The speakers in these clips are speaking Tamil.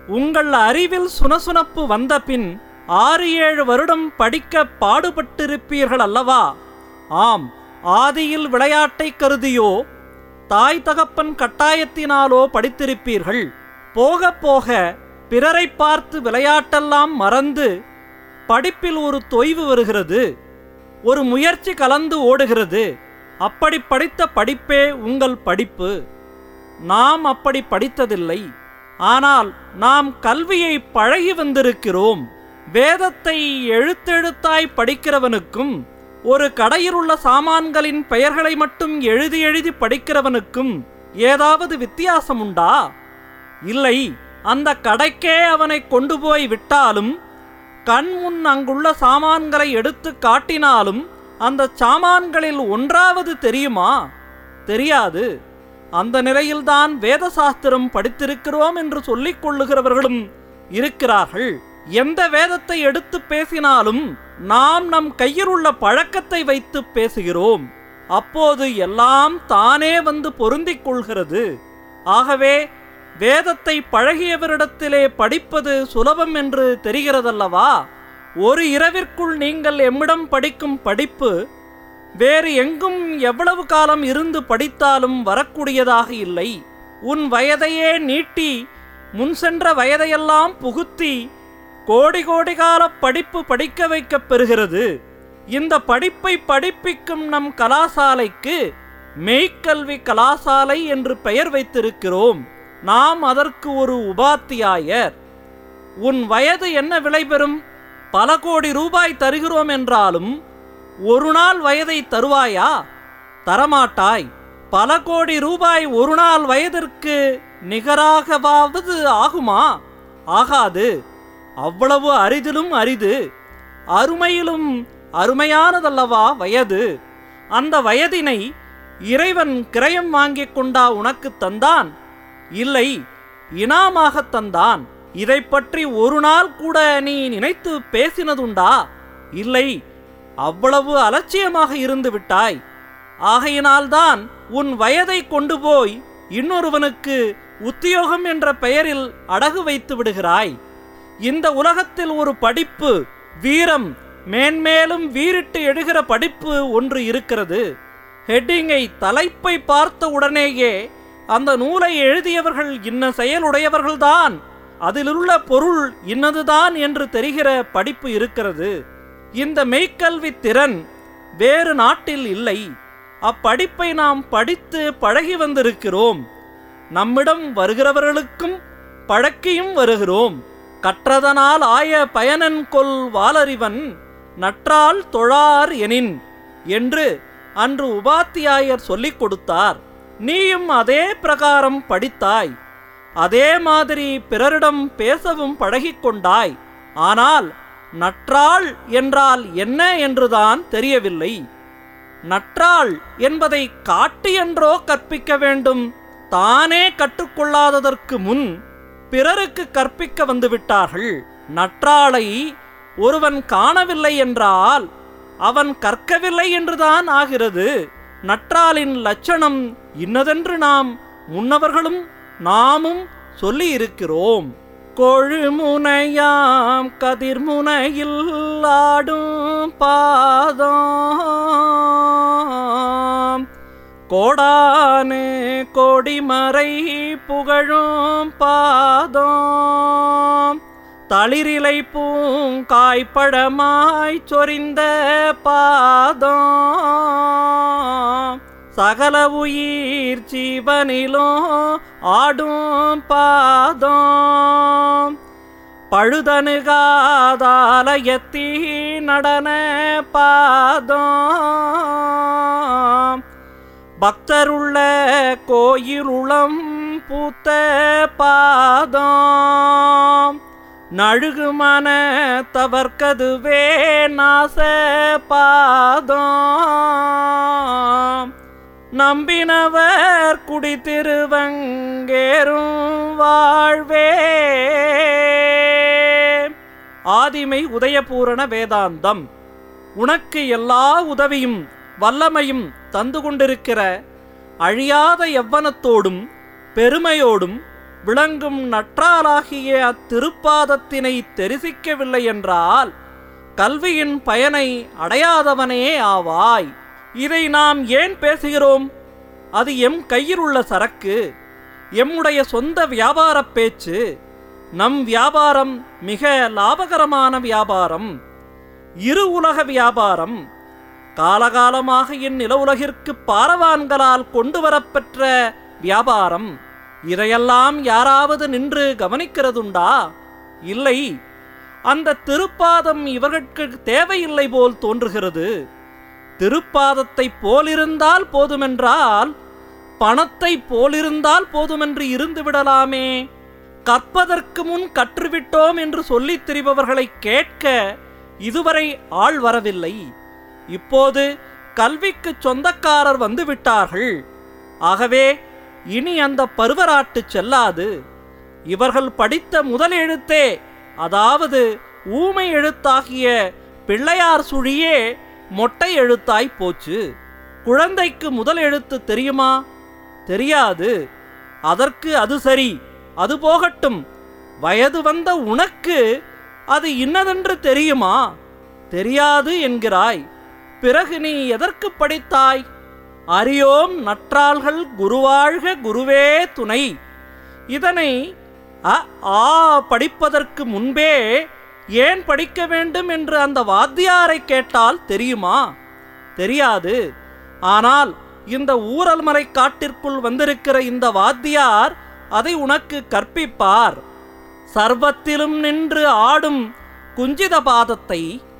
உங்கள் அறிவில் சுனசுனப்பு வந்த பின் ஆறு ஏழு வருடம் படிக்க பாடுபட்டிருப்பீர்கள் அல்லவா ஆம் ஆதியில் விளையாட்டை கருதியோ தாய் தகப்பன் கட்டாயத்தினாலோ படித்திருப்பீர்கள் போக போக பிறரை பார்த்து விளையாட்டெல்லாம் மறந்து படிப்பில் ஒரு தொய்வு வருகிறது ஒரு முயற்சி கலந்து ஓடுகிறது அப்படி படித்த படிப்பே உங்கள் படிப்பு நாம் அப்படி படித்ததில்லை ஆனால் நாம் கல்வியை பழகி வந்திருக்கிறோம் வேதத்தை எழுத்தெழுத்தாய் படிக்கிறவனுக்கும் ஒரு கடையில் உள்ள சாமான்களின் பெயர்களை மட்டும் எழுதி எழுதி படிக்கிறவனுக்கும் ஏதாவது வித்தியாசம் உண்டா இல்லை அந்த கடைக்கே அவனை கொண்டு போய் விட்டாலும் கண் முன் அங்குள்ள சாமான்களை எடுத்து காட்டினாலும் அந்த சாமான்களில் ஒன்றாவது தெரியுமா தெரியாது அந்த நிலையில்தான் வேத சாஸ்திரம் படித்திருக்கிறோம் என்று சொல்லிக் கொள்ளுகிறவர்களும் இருக்கிறார்கள் எந்த வேதத்தை எடுத்து பேசினாலும் நாம் நம் கையில் உள்ள பழக்கத்தை வைத்து பேசுகிறோம் அப்போது எல்லாம் தானே வந்து பொருந்திக் கொள்கிறது ஆகவே வேதத்தை பழகியவரிடத்திலே படிப்பது சுலபம் என்று தெரிகிறதல்லவா ஒரு இரவிற்குள் நீங்கள் எம்மிடம் படிக்கும் படிப்பு வேறு எங்கும் எவ்வளவு காலம் இருந்து படித்தாலும் வரக்கூடியதாக இல்லை உன் வயதையே நீட்டி முன் சென்ற வயதையெல்லாம் புகுத்தி கோடி கோடி கால படிப்பு படிக்க வைக்கப் பெறுகிறது இந்த படிப்பை படிப்பிக்கும் நம் கலாசாலைக்கு மெய்க்கல்வி கலாசாலை என்று பெயர் வைத்திருக்கிறோம் நாம் அதற்கு ஒரு உபாத்தியாயர் உன் வயது என்ன விலை பெறும் பல கோடி ரூபாய் தருகிறோம் என்றாலும் ஒரு நாள் வயதை தருவாயா தரமாட்டாய் பல கோடி ரூபாய் ஒரு நாள் வயதிற்கு நிகராகவாவது ஆகுமா ஆகாது அவ்வளவு அரிதிலும் அரிது அருமையிலும் அருமையானதல்லவா வயது அந்த வயதினை இறைவன் கிரயம் வாங்கிக் கொண்டா உனக்கு தந்தான் இல்லை இனாமாகத் தந்தான் இதை பற்றி ஒரு நாள் கூட நீ நினைத்து பேசினதுண்டா இல்லை அவ்வளவு அலட்சியமாக இருந்து விட்டாய் ஆகையினால்தான் உன் வயதை கொண்டு போய் இன்னொருவனுக்கு உத்தியோகம் என்ற பெயரில் அடகு வைத்து விடுகிறாய் இந்த உலகத்தில் ஒரு படிப்பு வீரம் மேன்மேலும் வீறிட்டு எழுகிற படிப்பு ஒன்று இருக்கிறது ஹெட்டிங்கை தலைப்பை பார்த்த உடனேயே அந்த நூலை எழுதியவர்கள் இன்ன செயலுடையவர்கள்தான் அதிலுள்ள பொருள் இன்னதுதான் என்று தெரிகிற படிப்பு இருக்கிறது இந்த மெய்க்கல்வி திறன் வேறு நாட்டில் இல்லை அப்படிப்பை நாம் படித்து பழகி வந்திருக்கிறோம் நம்மிடம் வருகிறவர்களுக்கும் பழக்கியும் வருகிறோம் கற்றதனால் ஆய பயனன் கொல் வாலறிவன் நற்றால் தொழார் எனின் என்று அன்று உபாத்தியாயர் சொல்லிக் கொடுத்தார் நீயும் அதே பிரகாரம் படித்தாய் அதே மாதிரி பிறரிடம் பேசவும் பழகிக்கொண்டாய் ஆனால் நற்றாள் என்றால் என்ன என்றுதான் தெரியவில்லை நற்றாள் என்பதை காட்டு என்றோ கற்பிக்க வேண்டும் தானே கற்றுக்கொள்ளாததற்கு முன் பிறருக்கு கற்பிக்க வந்துவிட்டார்கள் நற்றாளை ஒருவன் காணவில்லை என்றால் அவன் கற்கவில்லை என்றுதான் ஆகிறது நற்றாளின் லட்சணம் இன்னதென்று நாம் முன்னவர்களும் நாமும் சொல்லி இருக்கிறோம் கொழுமுனையாம் கதிர்முனையில் ஆடும் பாதம் கோடானு கொடிமறை புகழும் பாதம் தளிரிலை பூங்காய்ப்பழமாய் சொரிந்த பாதம் சகல உயிர் ஜீவனிலும் ஆடும் பாதம் பழுதணுகாதாலயத்தி நடன பாதம் பக்தருள்ள கோயிலுளம் பூத்த பாதம் நழுகுமன தவர்க்கதுவே நாச பாதம் நம்பினவர் குடி திருவங்கேறும் வாழ்வே ஆதிமை உதயபூரண வேதாந்தம் உனக்கு எல்லா உதவியும் வல்லமையும் தந்து கொண்டிருக்கிற அழியாத எவ்வனத்தோடும் பெருமையோடும் விளங்கும் நற்றாலாகிய அத்திருப்பாதத்தினை தெரிசிக்கவில்லை என்றால் கல்வியின் பயனை அடையாதவனே ஆவாய் இதை நாம் ஏன் பேசுகிறோம் அது எம் கையில் உள்ள சரக்கு எம்முடைய சொந்த வியாபாரப் பேச்சு நம் வியாபாரம் மிக லாபகரமான வியாபாரம் இரு உலக வியாபாரம் காலகாலமாக இந்நில உலகிற்கு பாரவான்களால் கொண்டு வரப்பெற்ற வியாபாரம் இதையெல்லாம் யாராவது நின்று கவனிக்கிறதுண்டா இல்லை அந்த திருப்பாதம் இவர்களுக்கு தேவையில்லை போல் தோன்றுகிறது திருப்பாதத்தை போலிருந்தால் போதுமென்றால் பணத்தை போலிருந்தால் போதுமென்று இருந்து விடலாமே கற்பதற்கு முன் கற்றுவிட்டோம் என்று சொல்லித் திரிபவர்களை கேட்க இதுவரை ஆள் வரவில்லை இப்போது கல்விக்கு சொந்தக்காரர் வந்து விட்டார்கள் ஆகவே இனி அந்த பருவராட்டு செல்லாது இவர்கள் படித்த முதல் எழுத்தே அதாவது ஊமை எழுத்தாகிய பிள்ளையார் சுழியே மொட்டை எழுத்தாய் போச்சு குழந்தைக்கு முதல் எழுத்து தெரியுமா தெரியாது அதற்கு அது சரி அது போகட்டும் வயது வந்த உனக்கு அது இன்னதென்று தெரியுமா தெரியாது என்கிறாய் பிறகு நீ எதற்கு படித்தாய் அறியோம் நற்றாள்கள் குருவாழ்க குருவே துணை இதனை அ ஆ படிப்பதற்கு முன்பே ஏன் படிக்க வேண்டும் என்று அந்த வாத்தியாரை கேட்டால் தெரியுமா தெரியாது ஆனால் இந்த ஊரல்மலை காட்டிற்குள் வந்திருக்கிற இந்த வாத்தியார் அதை உனக்கு கற்பிப்பார் சர்வத்திலும் நின்று ஆடும் குஞ்சித பாதத்தை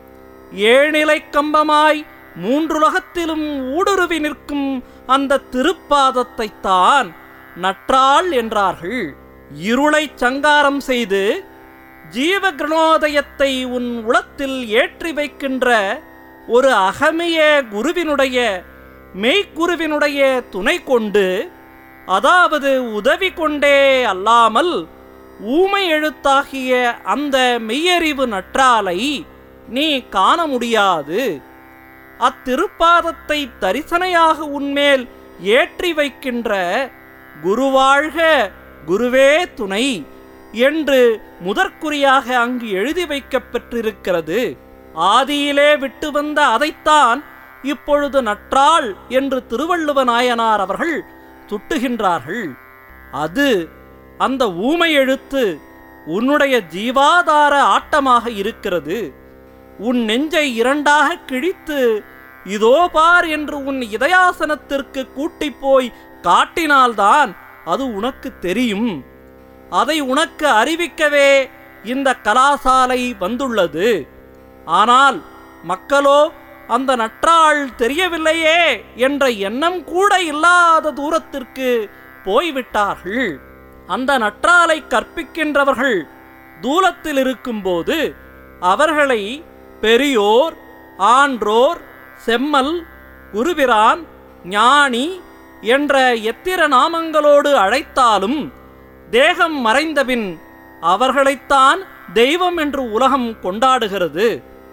ஏழ்நிலை கம்பமாய் மூன்றுலகத்திலும் ஊடுருவி நிற்கும் அந்த திருப்பாதத்தை தான் நற்றாள் என்றார்கள் இருளை சங்காரம் செய்து ஜீவ கிரணோதயத்தை உன் உளத்தில் ஏற்றி வைக்கின்ற ஒரு அகமிய குருவினுடைய மெய்க்குருவினுடைய துணை கொண்டு அதாவது உதவி கொண்டே அல்லாமல் ஊமை எழுத்தாகிய அந்த மெய்யறிவு நற்றாலை நீ காண முடியாது அத்திருப்பாதத்தை தரிசனையாக உன்மேல் ஏற்றி வைக்கின்ற குருவாழ்க குருவே துணை என்று முதற்குறியாக அங்கு எழுதி வைக்கப் பெற்றிருக்கிறது ஆதியிலே விட்டு வந்த அதைத்தான் இப்பொழுது நற்றாள் என்று திருவள்ளுவ நாயனார் அவர்கள் சுட்டுகின்றார்கள் அது அந்த ஊமை எழுத்து உன்னுடைய ஜீவாதார ஆட்டமாக இருக்கிறது உன் நெஞ்சை இரண்டாக கிழித்து இதோ பார் என்று உன் இதயாசனத்திற்கு கூட்டிப் போய் காட்டினால்தான் அது உனக்கு தெரியும் அதை உனக்கு அறிவிக்கவே இந்த கலாசாலை வந்துள்ளது ஆனால் மக்களோ அந்த நற்றாள் தெரியவில்லையே என்ற எண்ணம் கூட இல்லாத தூரத்திற்கு போய்விட்டார்கள் அந்த நற்றாலை கற்பிக்கின்றவர்கள் தூலத்தில் இருக்கும்போது அவர்களை பெரியோர் ஆன்றோர் செம்மல் குருபிரான் ஞானி என்ற எத்திர நாமங்களோடு அழைத்தாலும் தேகம் மறைந்தபின் அவர்களைத்தான் தெய்வம் என்று உலகம் கொண்டாடுகிறது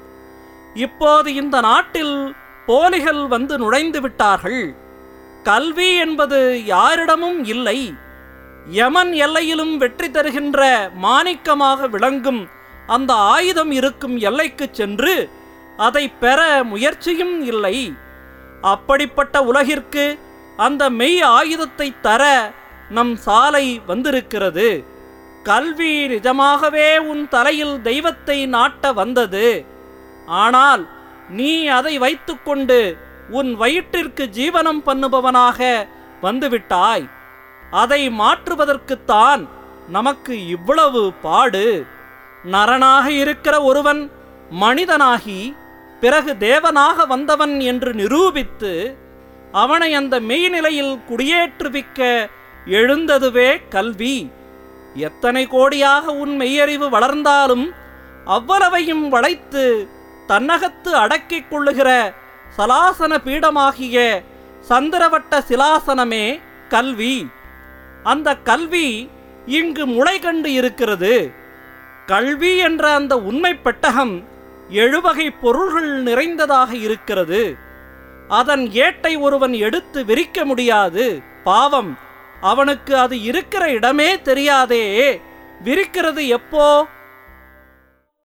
இப்போது இந்த நாட்டில் போலிகள் வந்து நுழைந்து விட்டார்கள் கல்வி என்பது யாரிடமும் இல்லை யமன் எல்லையிலும் வெற்றி தருகின்ற மாணிக்கமாக விளங்கும் அந்த ஆயுதம் இருக்கும் எல்லைக்கு சென்று அதை பெற முயற்சியும் இல்லை அப்படிப்பட்ட உலகிற்கு அந்த மெய் ஆயுதத்தை தர நம் சாலை வந்திருக்கிறது கல்வி நிஜமாகவே உன் தலையில் தெய்வத்தை நாட்ட வந்தது ஆனால் நீ அதை வைத்துக்கொண்டு உன் வயிற்றிற்கு ஜீவனம் பண்ணுபவனாக வந்துவிட்டாய் அதை மாற்றுவதற்குத்தான் நமக்கு இவ்வளவு பாடு நரனாக இருக்கிற ஒருவன் மனிதனாகி பிறகு தேவனாக வந்தவன் என்று நிரூபித்து அவனை அந்த மெய்நிலையில் குடியேற்றுவிக்க எழுந்ததுவே கல்வி எத்தனை கோடியாக உன் மெய்யறிவு வளர்ந்தாலும் அவ்வளவையும் வளைத்து தன்னகத்து அடக்கிக் கொள்ளுகிற சலாசன பீடமாகிய சந்திரவட்ட சிலாசனமே கல்வி அந்த கல்வி இங்கு முளை கண்டு இருக்கிறது கல்வி என்ற அந்த உண்மை பெட்டகம் எழுவகை பொருள்கள் நிறைந்ததாக இருக்கிறது அதன் ஏட்டை ஒருவன் எடுத்து விரிக்க முடியாது பாவம் அவனுக்கு அது இருக்கிற இடமே தெரியாதே விரிக்கிறது எப்போ